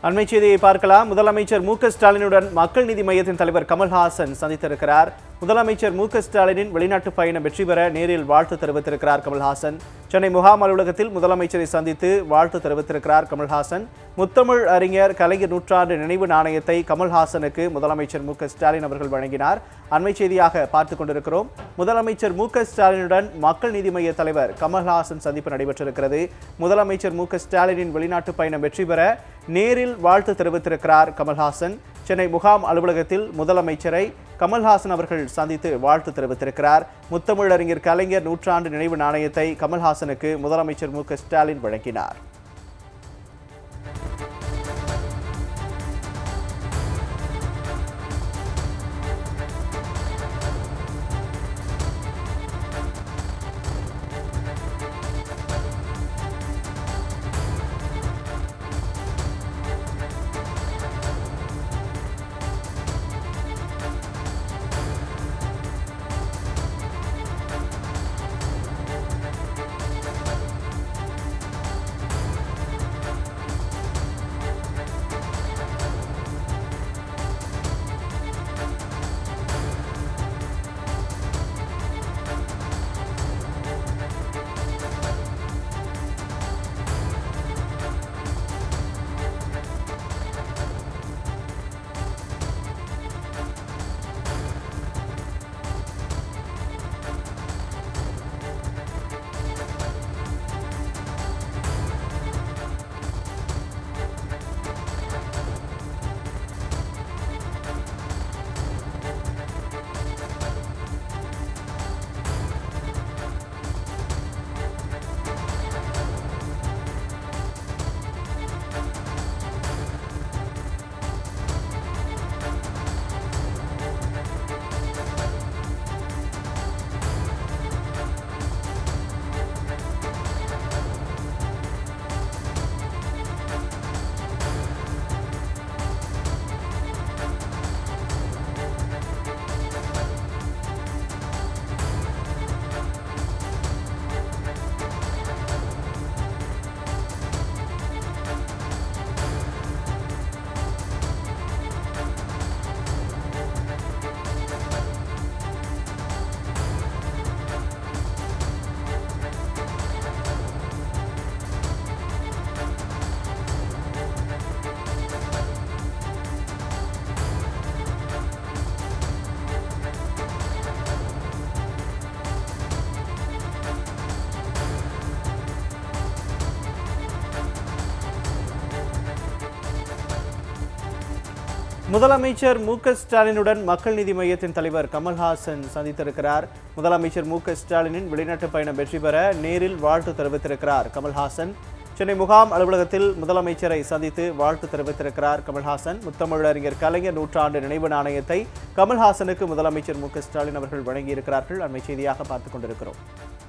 அண்மை செய்தியை பார்க்கலாம் முதலமைச்சர் மு க ஸ்டாலினுடன் மக்கள் நீதி மையத்தின் தலைவர் கமல்ஹாசன் சந்தித்திருக்கிறார் முதலமைச்சர் மு க ஸ்டாலினின் வெளிநாட்டு பயணம் வெற்றி பெற நேரில் வாழ்த்து தெரிவித்திருக்கிறார் கமல்ஹாசன் சென்னை முகாம் அலுவலகத்தில் முதலமைச்சரை சந்தித்து வாழ்த்து தெரிவித்திருக்கிறார் கமல்ஹாசன் முத்தமிழ் அறிஞர் கலைஞர் நூற்றாண்டு நினைவு நாணயத்தை கமல்ஹாசனுக்கு முதலமைச்சர் மு க ஸ்டாலின் அவர்கள் வழங்கினார் அண்மை செய்தியாக பார்த்துக் கொண்டிருக்கிறோம் முதலமைச்சர் மு க ஸ்டாலினுடன் மக்கள் நீதி மைய தலைவர் கமல்ஹாசன் சந்திப்பு நடைபெற்றிருக்கிறது முதலமைச்சர் மு க ஸ்டாலினின் வெளிநாட்டு பயணம் வெற்றி பெற நேரில் வாழ்த்து தெரிவித்திருக்கிறார் கமல்ஹாசன் சென்னை முகாம் அலுவலகத்தில் முதலமைச்சரை கமல்ஹாசன் அவர்கள் சந்தித்து வாழ்த்து தெரிவித்திருக்கிறார் முத்தமிழறிஞர் கலைஞர் நூற்றாண்டு நினைவு நாணயத்தை கமல்ஹாசனுக்கு முதலமைச்சர் மு க ஸ்டாலின் வழங்கினார் முதலமைச்சர் மு க ஸ்டாலினுடன் மக்கள் நீதி மையத்தின் தலைவர் கமல்ஹாசன் சந்தித்திருக்கிறார் முதலமைச்சர் மு க ஸ்டாலினின் வெளிநாட்டு பயணம் வெற்றி பெற நேரில் வாழ்த்து தெரிவித்திருக்கிறார் கமல்ஹாசன் சென்னை முகாம் அலுவலகத்தில் முதலமைச்சரை சந்தித்து வாழ்த்து தெரிவித்திருக்கிறார் கமல்ஹாசன் முத்தமிழறிஞர் கலைஞர் நூற்றாண்டு நினைவு நாணயத்தை கமல்ஹாசனுக்கு முதலமைச்சர் மு க ஸ்டாலின் அவர்கள் வழங்கியிருக்கிறார்கள் அண்மை செய்தியாக பார்த்துக் கொண்டிருக்கிறோம்